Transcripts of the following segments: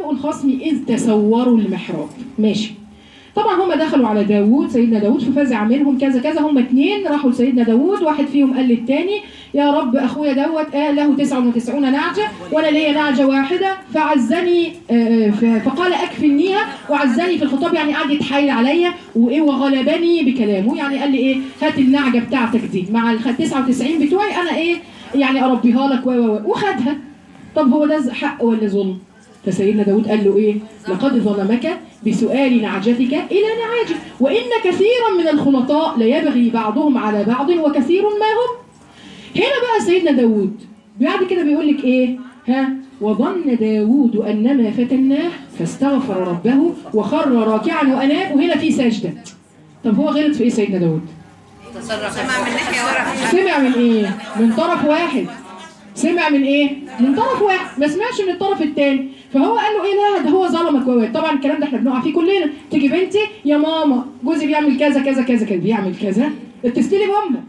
يكون خصمي إذ تصوروا المحراب ماشي طبعا هم دخلوا على داوود سيدنا داوود ففزع منهم كذا كذا هم اتنين راحوا لسيدنا داوود واحد فيهم قال للتاني يا رب اخويا دوت آه له 99 نعجه وانا ليا نعجه واحده فعزني آه ف- فقال اكفلنيها وعزني في الخطاب يعني قعد يتحايل عليا وايه وغلبني بكلامه يعني قال لي ايه هات النعجه بتاعتك دي مع ال 99 بتوعي انا ايه يعني اربيها لك و و و وخدها طب هو ده حق ولا ظلم؟ فسيدنا داود قال له ايه لقد ظلمك بسؤال نعجتك الى نعاجه وان كثيرا من الخلطاء ليبغي بعضهم على بعض وكثير ما هم هنا بقى سيدنا داود بعد كده بيقول لك ايه ها وظن داود انما فتناه فاستغفر ربه وخر راكعا واناب وهنا في سجده طب هو غلط في ايه سيدنا داود سمع من ناحيه ورا سمع من ايه من طرف واحد سمع من ايه من طرف واحد ما سمعش من الطرف الثاني فهو قال له ايه لا ده هو ظلمك وهو طبعا الكلام ده احنا بنقع فيه كلنا تيجي بنتي يا ماما جوزي بيعمل كذا كذا كذا كذا بيعمل كذا اتصلي بامك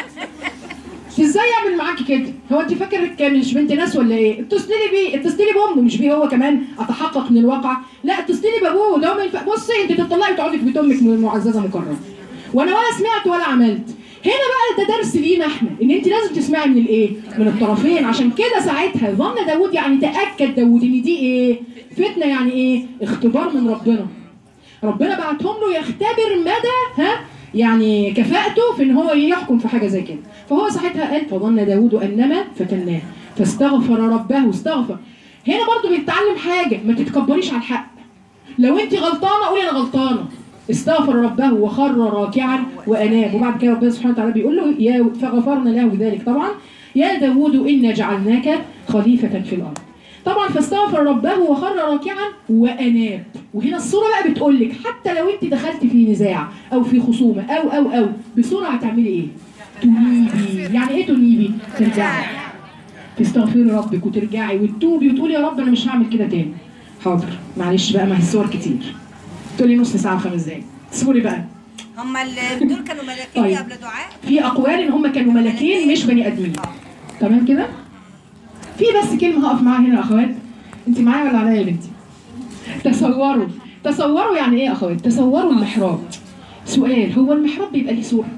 ازاي يعمل معاكي كده هو انت فاكر مش بنت ناس ولا ايه اتصلي بيه اتصلي بامه مش بيه هو كمان اتحقق من الواقع لا اتصلي بابوه لو ما ينفع بصي انت تطلعي وتقعدي في بيت امك معززه مكرمه وانا ولا سمعت ولا عملت هنا بقى ده درس لينا احنا ان انت لازم تسمعي من الايه من الطرفين عشان كده ساعتها ظن داوود يعني تاكد داوود ان دي ايه فتنه يعني ايه اختبار من ربنا ربنا بعتهم له يختبر مدى ها يعني كفاءته في ان هو يحكم في حاجه زي كده فهو ساعتها قال فظن داوود انما فتناه فاستغفر ربه استغفر هنا برضو بيتعلم حاجه ما تتكبريش على الحق لو انت غلطانه قولي انا غلطانه استغفر ربه وخر راكعا واناب وبعد كده ربنا سبحانه وتعالى بيقول له يا فغفرنا له ذلك طبعا يا داوود انا جعلناك خليفه في الارض طبعا فاستغفر ربه وخر راكعا واناب وهنا الصوره بقى بتقول لك حتى لو انت دخلت في نزاع او في خصومه او او او بسرعه تعملي ايه؟ تنيبي يعني ايه تنيبي؟ ترجعي تستغفري ربك وترجعي وتتوبي وتقولي يا رب انا مش هعمل كده تاني حاضر معلش بقى ما هي الصور كتير تقولي نص ساعه وخمس دقايق اصبري بقى هم ال- دول كانوا ملاكين طيب. قبل دعاء في اقوال ان هم كانوا ملاكين مش بني ادمين تمام كده في بس كلمه هقف معاها هنا يا اخوات انت معايا ولا عليا يا بنتي تصوروا تصوروا يعني ايه يا اخوات تصوروا المحراب سؤال هو المحراب بيبقى ليه صوره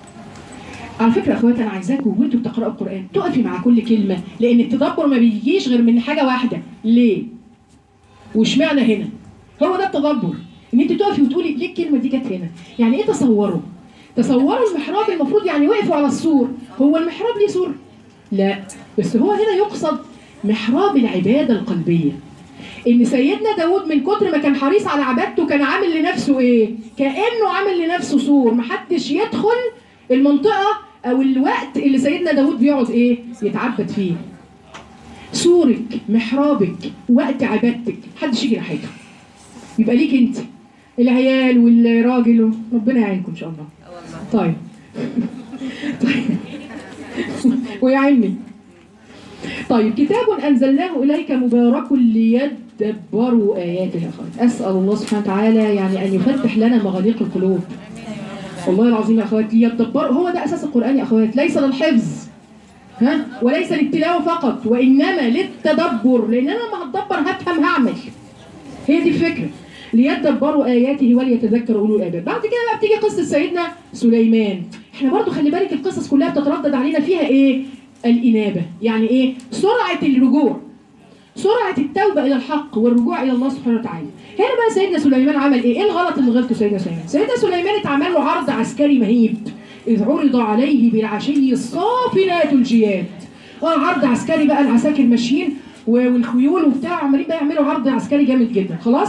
على فكره يا اخوات انا عايزاكم وانتوا بتقراوا القران تقفي مع كل كلمه لان التدبر ما بيجيش غير من حاجه واحده ليه واشمعنى هنا هو ده التدبر ان انت تقفي وتقولي ليه الكلمه دي جت هنا يعني ايه تصوروا تصوروا المحراب المفروض يعني وقفوا على السور هو المحراب ليه سور لا بس هو هنا يقصد محراب العباده القلبيه ان سيدنا داود من كتر ما كان حريص على عبادته كان عامل لنفسه ايه كانه عامل لنفسه سور محدش يدخل المنطقه او الوقت اللي سيدنا داود بيقعد ايه يتعبد فيه سورك محرابك وقت عبادتك محدش يجي ناحيته يبقى ليك انت العيال والراجل ربنا يعينكم ان شاء الله طيب طيب ويعيني طيب كتاب انزلناه اليك مبارك ليدبروا اياته يا اخوات اسال الله سبحانه وتعالى يعني ان يفتح لنا مغاليق القلوب والله العظيم يا اخوات ليدبروا هو ده اساس القران يا اخوات ليس للحفظ ها وليس للتلاوه فقط وانما للتدبر لان انا لما هتدبر هفهم هعمل هي دي الفكره ليدبروا اياته وليتذكر اولو الالباب بعد كده بقى بتيجي قصه سيدنا سليمان احنا برضو خلي بالك القصص كلها بتتردد علينا فيها ايه الانابه يعني ايه سرعه الرجوع سرعه التوبه الى الحق والرجوع الى الله سبحانه وتعالى هنا بقى سيدنا سليمان عمل ايه ايه الغلط اللي غلطه سيدنا سليمان سيدنا سليمان اتعمل له عرض عسكري مهيب اذ عرض عليه بالعشي الصافنات الجياد اه عرض عسكري بقى العساكر ماشيين و- والخيول وبتاع عمالين بقى يعملوا عرض عسكري جامد جدا خلاص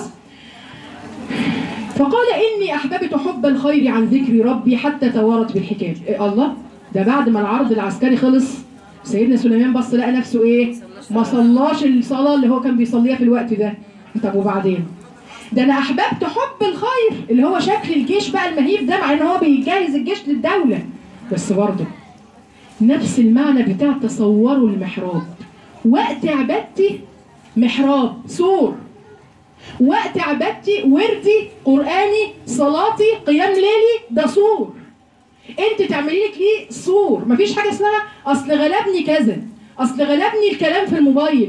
فقال إني أحببت حب الخير عن ذكر ربي حتى توارت بالحكام إيه الله ده بعد ما العرض العسكري خلص سيدنا سليمان بص لقى نفسه إيه ما صلاش الصلاة اللي هو كان بيصليها في الوقت ده طب وبعدين ده أنا أحببت حب الخير اللي هو شكل الجيش بقى المهيب ده مع إن هو بيجهز الجيش للدولة بس برضه نفس المعنى بتاع تصوروا المحراب وقت عبادتي محراب سور وقت عبادتي وردي قراني صلاتي قيام ليلي ده سور انت تعملي لك ليه سور مفيش حاجه اسمها اصل غلبني كذا اصل غلبني الكلام في الموبايل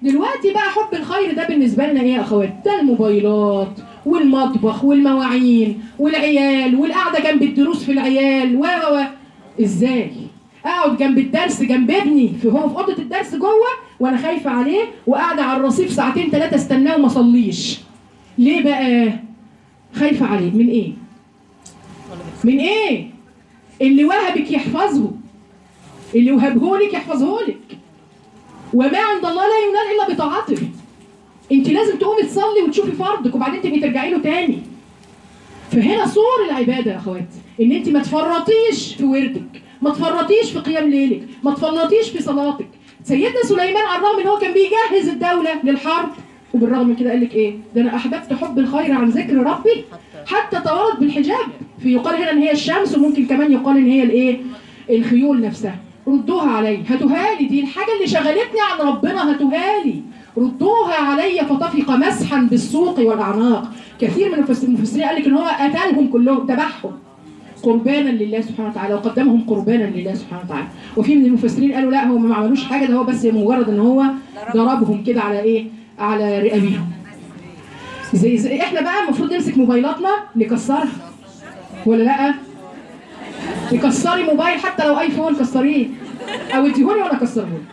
دلوقتي بقى حب الخير ده بالنسبه لنا ايه يا اخوات ده الموبايلات والمطبخ والمواعين والعيال والقعده جنب الدروس في العيال و و و ازاي اقعد جنب الدرس جنب ابني في هو في اوضه الدرس جوه وانا خايفه عليه وقاعده على الرصيف ساعتين ثلاثه استناه وما صليش ليه بقى خايفه عليه من ايه من ايه اللي وهبك يحفظه اللي وهبهولك يحفظهولك وما عند الله لا ينال الا بطاعته انت لازم تقومي تصلي وتشوفي فرضك وبعدين تبقي ترجعي له تاني فهنا صور العباده يا اخوات ان انت ما تفرطيش في وردك ما تفرطيش في قيام ليلك ما تفرطيش في صلاتك سيدنا سليمان على الرغم ان هو كان بيجهز الدوله للحرب وبالرغم من كده قال لك ايه ده انا احببت حب الخير عن ذكر ربي حتى طورت بالحجاب في يقال هنا ان هي الشمس وممكن كمان يقال ان هي الايه الخيول نفسها ردوها علي هاتوها لي دي الحاجه اللي شغلتني عن ربنا هاتوها لي ردوها علي فطفق مسحا بالسوق والاعناق كثير من المفسر- المفسرين قال لك ان هو قتلهم كلهم ذبحهم قربانا لله سبحانه وتعالى وقدمهم قربانا لله سبحانه وتعالى وفي من المفسرين قالوا لا هو ما عملوش حاجه ده هو بس مجرد ان هو ضربهم كده على ايه على رقابيهم زي, زي احنا بقى المفروض نمسك موبايلاتنا نكسرها ولا لا تكسري موبايل حتى لو ايفون كسريه او اديهوني وانا اكسرهولك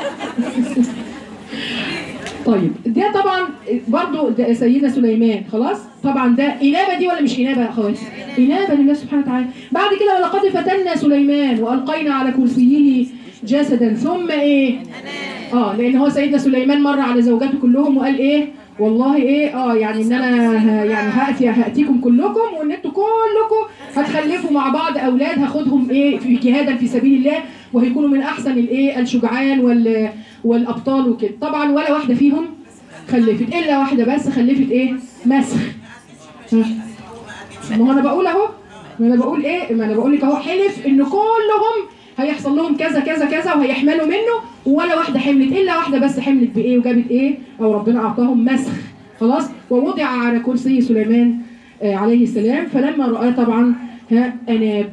طيب ده طبعا برضو ده سيدنا سليمان خلاص طبعا ده إنابة دي ولا مش إنابة يا أخوات إنابة لله سبحانه وتعالى بعد كده ولقد فتنا سليمان وألقينا على كرسيه جسدا ثم إيه اه لان هو سيدنا سليمان مر على زوجاته كلهم وقال ايه والله ايه اه يعني ان انا ه- يعني هاتي هاتيكم كلكم وان انتوا كلكم هتخلفوا مع بعض اولاد هاخدهم ايه في جهادا في سبيل الله وهيكونوا من احسن الايه الشجعان وال والابطال وكده طبعا ولا واحده فيهم خلفت الا واحده بس خلفت ايه مسخ ها. ما هو انا بقول اهو ما انا بقول ايه ما انا بقول لك اهو حلف ان كلهم هيحصل لهم كذا كذا كذا وهيحملوا منه ولا واحده حملت الا واحده بس حملت بايه وجابت ايه او ربنا اعطاهم مسخ خلاص ووضع على كرسي سليمان آه عليه السلام فلما رأى طبعا ها اناب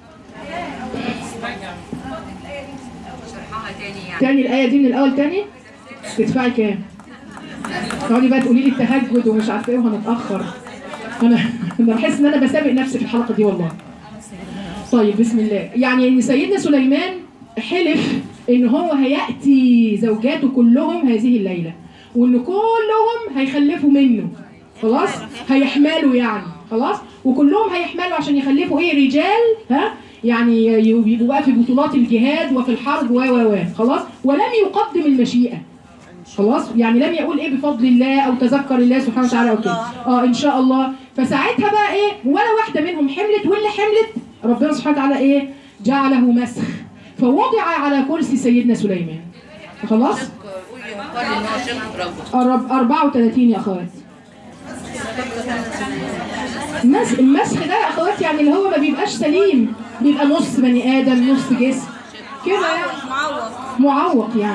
شرحها تاني يعني تاني الايه دي من الاول تاني تدفعي كام؟ تقعدي بقى تقولي لي التهجد ومش عارفه ايه وهنتاخر انا انا بحس ان انا بسابق نفسي في الحلقه دي والله طيب بسم الله يعني ان سيدنا سليمان حلف ان هو هياتي زوجاته كلهم هذه الليله وان كلهم هيخلفوا منه خلاص هيحملوا يعني خلاص وكلهم هيحملوا عشان يخلفوا ايه رجال ها يعني يبقوا بقى في بطولات الجهاد وفي الحرب و و و خلاص ولم يقدم المشيئه خلاص يعني لم يقول ايه بفضل الله او تذكر الله سبحانه وتعالى او كده اه ان شاء الله فساعتها بقى ايه ولا واحده منهم حملت واللي حملت ربنا سبحانه وتعالى ايه جعله مسخ فوضع على كرسي سيدنا سليمان خلاص قال ان هو شيخ ربه أرب- 34 يا اخوات المسخ المسخ ده يا اخوات يعني اللي هو ما بيبقاش سليم بيبقى نص بني ادم نص جسم كده يعني معوض معوق يعني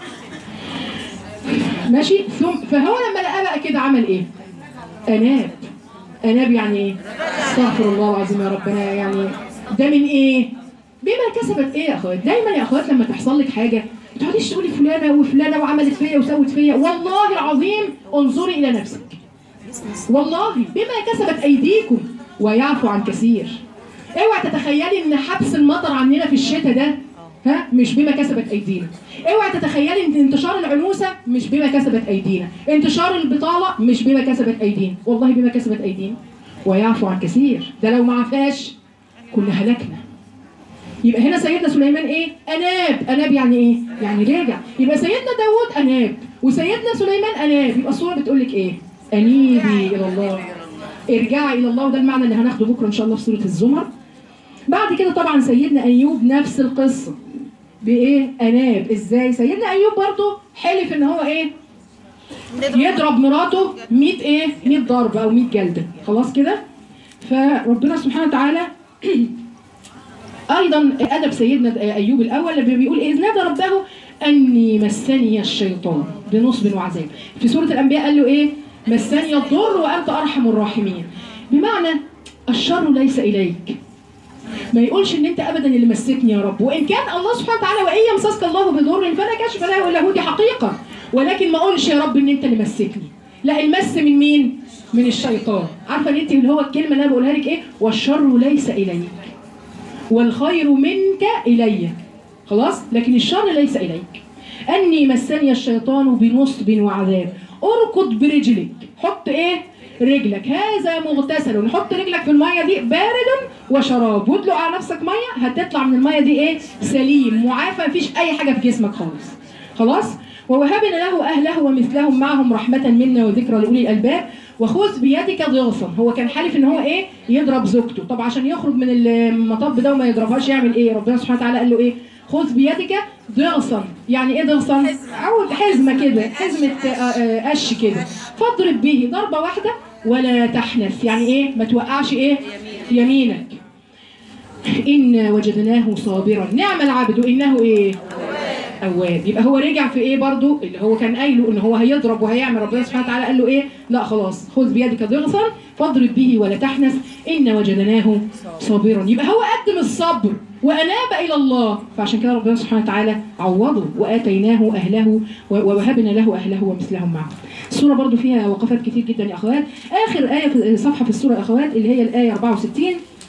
ماشي ثم فهو لما لقى بقى كده عمل ايه اناب اناب يعني ايه استغفر الله العظيم يا ربنا يعني ده من ايه بما كسبت ايه يا اخوات دايما يا اخوات لما تحصل لك حاجه ما تقعديش تقولي فلانه وفلانه وعملت فيا وسوت فيا والله العظيم انظري الى نفسك والله بما كسبت ايديكم ويعفو عن كثير اوعى تتخيلي ان حبس المطر عننا في الشتاء ده ها مش بما كسبت ايدينا اوعى تتخيلي ان انتشار العنوسه مش بما كسبت ايدينا انتشار البطاله مش بما كسبت ايدينا والله بما كسبت ايدينا ويعفو عن كثير ده لو ما عفاش كنا هلكنا يبقى هنا سيدنا سليمان ايه اناب اناب يعني ايه يعني راجع يبقى سيدنا داوود اناب وسيدنا سليمان اناب يبقى الصوره بتقول لك ايه انيبي الى الله ارجعي الى الله وده المعنى اللي هناخده بكره ان شاء الله في سوره الزمر بعد كده طبعا سيدنا ايوب نفس القصه بايه اناب ازاي سيدنا ايوب برضه حلف ان هو ايه يضرب مراته 100 ايه 100 ضرب او 100 جلده خلاص كده فربنا سبحانه وتعالى ايضا ادب سيدنا ايوب الاول لما بيقول اذ نادى ربه اني مسني الشيطان بنصب وعذاب في سوره الانبياء قال له ايه مسني الضر وانت ارحم الراحمين بمعنى الشر ليس اليك ما يقولش ان انت ابدا اللي مسكني يا رب وان كان الله سبحانه وتعالى وان يمسسك الله بضر فلا كشف له الا هو دي حقيقه ولكن ما اقولش يا رب ان انت اللي مسكني لا المس من مين من الشيطان عارفه ان انت اللي هو الكلمه اللي انا بقولها لك ايه والشر ليس اليك والخير منك الي خلاص لكن الشر ليس اليك اني مسني الشيطان بنصب وعذاب اركض برجلك حط ايه رجلك هذا مغتسل نحط رجلك في الميه دي بارد وشراب وادلق على نفسك ميه هتطلع من الميه دي ايه سليم معافى مفيش اي حاجه في جسمك خالص خلاص ووهبنا له اهله ومثلهم معهم رحمه منا وذكرى لاولي الالباب وخذ بيدك ضغصا هو كان حالف ان هو ايه يضرب زوجته طب عشان يخرج من المطب ده وما يضربهاش يعمل ايه ربنا سبحانه وتعالى قال له ايه خذ بيدك ضغصا يعني ايه ضغصا او حزمه كده حزمه آه، آه، قش كده فاضرب به ضربه واحده ولا تحنث يعني ايه ما توقعش ايه يمينك إن وجدناه صابرا نعم العبد إنه إيه أواب يبقى هو رجع في إيه برضو اللي هو كان قايله إن هو هيضرب وهيعمل ربنا سبحانه وتعالى قال له إيه لا خلاص خذ بيدك ضغصا فاضرب به ولا تحنث إن وجدناه صابرا يبقى هو قدم الصبر وأناب إلى الله فعشان كده ربنا سبحانه وتعالى عوضه وآتيناه أهله و- ووهبنا له أهله ومثلهم معه السورة برضو فيها وقفات كتير جدا يا أخوات آخر آية في صفحة في السورة يا أخوات اللي هي الآية 64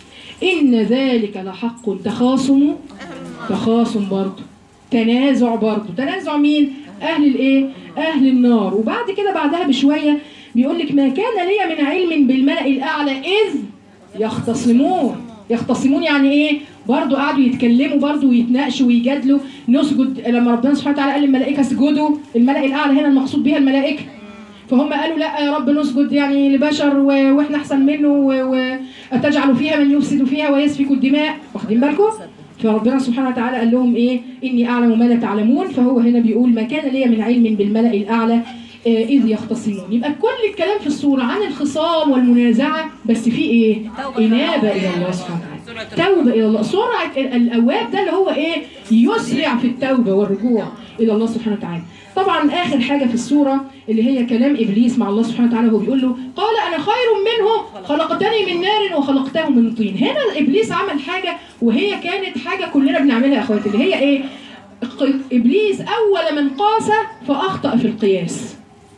إن ذلك لحق تخاصم تخاصم برضه تنازع برضه تنازع مين؟ أهل الإيه؟ أهل النار وبعد كده بعدها بشوية بيقول لك ما كان لي من علم بالملأ الأعلى إذ يختصمون يختصمون يعني إيه؟ برضه قعدوا يتكلموا برضه ويتناقشوا ويجادلوا نسجد لما ربنا سبحانه وتعالى قال للملائكة اسجدوا الملأ الأعلى هنا المقصود بها الملائكة فهم قالوا لا يا رب نسجد يعني لبشر و- واحنا احسن منه و- واتجعل فيها من يفسد فيها ويسفك الدماء واخدين بالكم فربنا سبحانه وتعالى قال لهم ايه اني اعلم ما لا تعلمون فهو هنا بيقول ما كان لي من علم بالملأ الاعلى آه، اذ يختصمون يبقى كل الكلام في السوره عن الخصام والمنازعه بس في ايه انابه الى الله سبحانه وتعالى توبه الى الله سرعه ال- الاواب ده اللي هو ايه يسرع في التوبه والرجوع الى الله سبحانه وتعالى طبعا اخر حاجه في السوره اللي هي كلام ابليس مع الله سبحانه وتعالى وهو بيقول له قال انا خير منه خلقتني من نار وخلقته من طين هنا ابليس عمل حاجه وهي كانت حاجه كلنا بنعملها يا اخواتي اللي هي ايه ق- ابليس اول من قاس فاخطا في القياس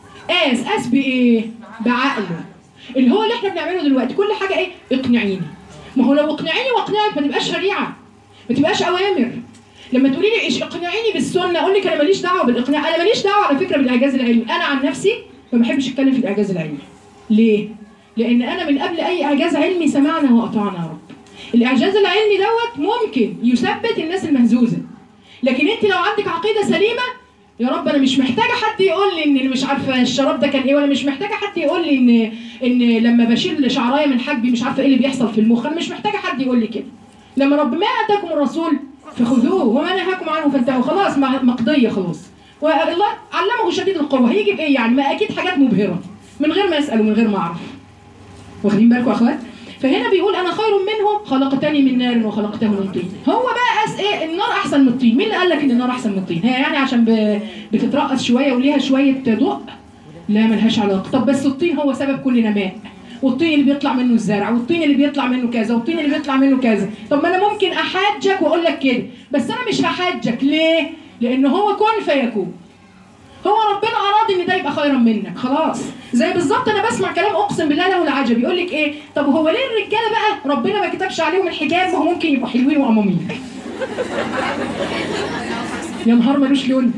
قاس قاس بايه بعقله اللي هو اللي احنا بنعمله دلوقتي كل حاجه ايه اقنعيني ما هو لو اقنعيني واقنعك ما تبقاش شريعه ما تبقاش اوامر لما تقولي لي إيش اقنعيني بالسنه اقول لك انا ماليش دعوه بالاقناع انا ماليش دعوه على فكره بالاعجاز العلمي انا عن نفسي ما بحبش اتكلم في الاعجاز العلمي ليه لان انا من قبل اي اعجاز علمي سمعنا واطعنا يا رب الاعجاز العلمي دوت ممكن يثبت الناس المهزوزه لكن انت لو عندك عقيده سليمه يا رب انا مش محتاجه حد يقول لي ان مش عارفه الشراب ده كان ايه ولا مش محتاجه حد يقول لي ان ان لما بشيل شعرايه من حاجبي مش عارفه ايه اللي بيحصل في المخ انا مش محتاجه حد يقول لي كده لما رب ما اتاكم الرسول فخذوه وما نهاكم عنه فانتهوا خلاص مع- مقضيه خلاص والله علمه شديد القوه هيجي بايه يعني ما اكيد حاجات مبهره من غير ما اسال ومن غير ما اعرف واخدين بالكم يا اخوات فهنا بيقول انا خير منه خلقتني من نار وخلقته من طين هو بقى قاس ايه النار احسن من الطين مين اللي قال لك ان النار احسن من الطين هي يعني عشان ب- بتترقص شويه وليها شويه ضوء لا ملهاش علاقه طب بس الطين هو سبب كل نماء والطين اللي بيطلع منه الزرع والطين اللي بيطلع منه كذا والطين اللي بيطلع منه كذا طب ما انا ممكن احاجك واقول لك كده بس انا مش هحاجك ليه لان هو كن فيكون هو ربنا اراد ان ده يبقى خيرا منك خلاص زي بالظبط انا بسمع كلام اقسم بالله له العجب يقول لك ايه طب هو ليه الرجاله بقى ربنا ما كتبش عليهم الحجاب ما هو ممكن يبقوا حلوين وامامين يا نهار ملوش لون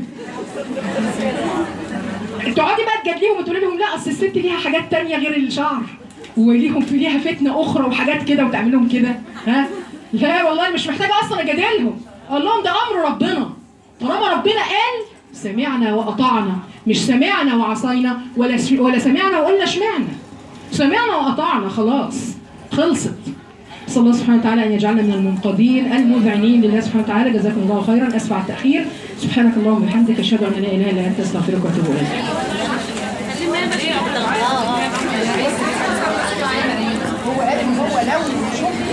تقعدي بقى تجادليهم وتقولي لهم لا اصل الست ليها حاجات تانية غير الشعر وليهم في ليها فتنه اخرى وحاجات كده وتعمل لهم كده ها لا والله مش محتاجه اصلا اجادلهم اقول لهم ده امر ربنا طالما ربنا قال سمعنا واطعنا مش سمعنا وعصينا ولا ش- ولا سمعنا وقلنا اشمعنا سمعنا واطعنا خلاص خلصت صلى الله سبحانه وتعالى ان يجعلنا من المنقادين المذعنين لله سبحانه وتعالى جزاكم الله خيرا اسف على التاخير سبحانك اللهم وبحمدك اشهد ان لا اله الا انت استغفرك واتوب اليك هو قال ان هو لو شفت